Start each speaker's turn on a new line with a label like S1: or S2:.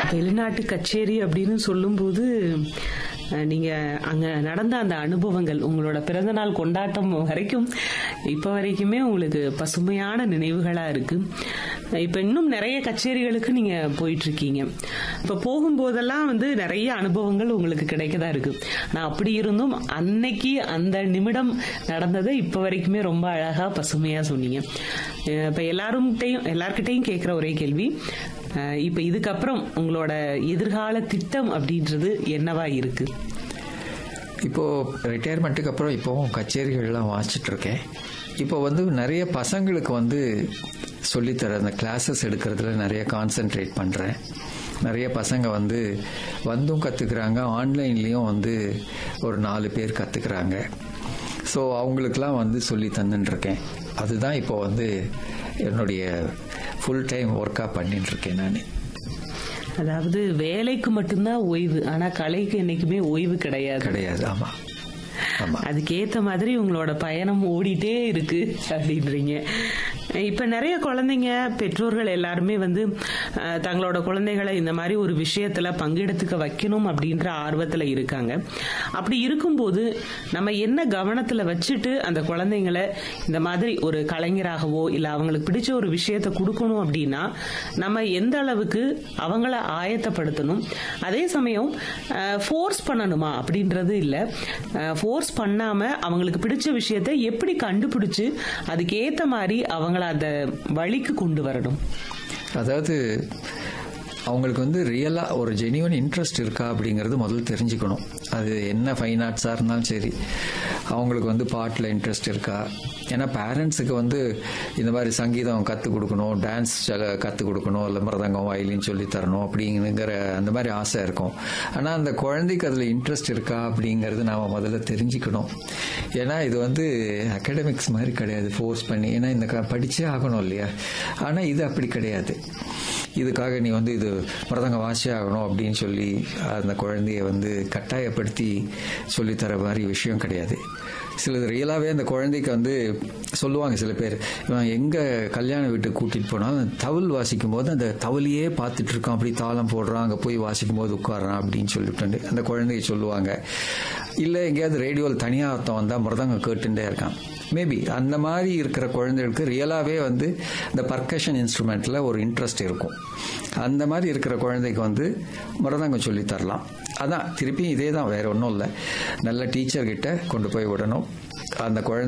S1: வெளிநாட்டு கச்சேரி அப்படின்னு சொல்லும்போது அஹ், நீங்க அங்க நடந்த அந்த அனுபவங்கள் உங்களோட பிறந்தநாள் கொண்டாட்டம் வரைக்கும் இப்ப வரைக்குமே உங்களுக்கு பசுமையான நினைவுகளா இருக்கு இப்ப இன்னும் நிறைய கச்சேரிகளுக்கு நீங்க போயிட்டு இருக்கீங்க இப்ப போகும்போதெல்லாம் வந்து நிறைய அனுபவங்கள் உங்களுக்கு கிடைக்கதா இருக்கு நான் அப்படி இருந்தும் அன்னைக்கு அந்த நிமிடம் நடந்ததை இப்ப வரைக்குமே ரொம்ப அழகா பசுமையா சொன்னீங்க அஹ் இப்ப எல்லாரும்கிட்டையும் எல்லார்கிட்டையும் கேட்கிற ஒரே கேள்வி அஹ் இப்ப இதுக்கப்புறம் உங்களோட எதிர்கால திட்டம் அப்படின்றது என்னவா இருக்கு
S2: இப்போது ரிட்டையர்மெண்ட்டுக்கு அப்புறம் இப்போவும் கச்சேரிகள்லாம் வாசிச்சுட்டு இருக்கேன் இப்போ வந்து நிறைய பசங்களுக்கு வந்து சொல்லித்தர அந்த கிளாஸஸ் எடுக்கிறதுல நிறைய கான்சென்ட்ரேட் பண்ணுறேன் நிறைய பசங்க வந்து வந்தும் கற்றுக்குறாங்க ஆன்லைன்லேயும் வந்து ஒரு நாலு பேர் கற்றுக்குறாங்க ஸோ அவங்களுக்கெல்லாம் வந்து சொல்லி தந்துட்டுருக்கேன் அதுதான் இப்போ வந்து என்னுடைய ஃபுல் டைம் ஒர்க்காக பண்ணிட்டு இருக்கேன் நான்
S1: அதாவது வேலைக்கு மட்டும்தான் ஓய்வு ஆனா கலைக்கு என்னைக்குமே ஓய்வு கிடையாது
S2: கிடையாது ஆமாம் ஆமாம்
S1: அதுக்கேத்த மாதிரி உங்களோட பயணம் ஓடிட்டே இருக்கு அப்படின்றீங்க இப்ப நிறைய குழந்தைங்க பெற்றோர்கள் எல்லாருமே வந்து அஹ், தங்களோட குழந்தைகளை இந்த மாதிரி ஒரு விஷயத்துல பங்கெடுத்துக்க வைக்கணும் அப்படின்ற ஆர்வத்துல இருக்காங்க அப்படி இருக்கும்போது நம்ம என்ன கவனத்துல வச்சுட்டு அந்த குழந்தைங்களை இந்த மாதிரி ஒரு கலைஞராகவோ இல்ல அவங்களுக்கு பிடிச்ச ஒரு விஷயத்தை கொடுக்கணும் அப்படின்னா நம்ம எந்த அளவுக்கு அவங்கள ஆயத்தப்படுத்தணும் அதே சமயம் ஃபோர்ஸ் பண்ணணுமா அப்படின்றது இல்ல ஃபோர்ஸ் பண்ணாம அவங்களுக்கு பிடிச்ச விஷயத்தை எப்படி கண்டுபிடிச்சு அதுக்கேத்த மாதிரி அவங்கள அந்த வழிக்கு கொண்டு வரணும்
S2: அதாவது அவங்களுக்கு வந்து ரியலாக ஒரு ஜெனியூன் இன்ட்ரெஸ்ட் இருக்கா அப்படிங்கிறது முதல்ல தெரிஞ்சுக்கணும் அது என்ன ஃபைன் ஆர்ட்ஸாக இருந்தாலும் சரி அவங்களுக்கு வந்து பாட்டில் இன்ட்ரெஸ்ட் இருக்கா ஏன்னா பேரண்ட்ஸுக்கு வந்து இந்த மாதிரி சங்கீதம் கற்றுக் கொடுக்கணும் டான்ஸ் கற்றுக் கொடுக்கணும் இல்லை மிருதங்கம் வயலின் சொல்லி தரணும் அப்படிங்கிற அந்த மாதிரி ஆசை இருக்கும் ஆனால் அந்த குழந்தைக்கு அதில் இன்ட்ரெஸ்ட் இருக்கா அப்படிங்கிறது நாம் முதல்ல தெரிஞ்சுக்கணும் ஏன்னா இது வந்து அகாடமிக்ஸ் மாதிரி கிடையாது ஃபோர்ஸ் பண்ணி ஏன்னா இந்த க- படிச்சே ஆகணும் இல்லையா ஆனால் இது அப்படி கிடையாது இதுக்காக நீ வந்து இது மிருதங்க வாசியே ஆகணும் அப்படின்னு சொல்லி அந்த குழந்தைய வந்து கட்டாயப்படுத்தி சொல்லித்தர மாதிரி விஷயம் கிடையாது சிலது ரியலாகவே அந்த குழந்தைக்கு வந்து சொல்லுவாங்க சில பேர் இவன் எங்கே கல்யாண வீட்டுக்கு கூட்டிகிட்டு போனாலும் தவில் வாசிக்கும் போது அந்த தவிலையே பார்த்துட்டு இருக்கான் அப்படி தாளம் போடுறான் அங்கே போய் வாசிக்கும் போது உட்காடுறான் அப்படின்னு சொல்லிட்டு அந்த குழந்தைய சொல்லுவாங்க இல்லை எங்கேயாவது ரேடியோவில் தனியாக ஒருத்தன் வந்தால் மிருதங்க கேட்டுட்டே இருக்கான் மேபி அந்த மாதிரி இருக்கிற குழந்தைகளுக்கு ரியலாகவே வந்து இந்த பர்கஷன் இன்ஸ்ட்ருமெண்ட்டில் ஒரு இன்ட்ரெஸ்ட் இருக்கும் அந்த மாதிரி இருக்கிற குழந்தைக்கு வந்து மிருதங்கம் சொல்லி தரலாம் அதான் திருப்பி இதே தான் வேற ஒன்றும் இல்லை நல்ல டீச்சர்கிட்ட கொண்டு போய் விடணும் அந்த குழந்தை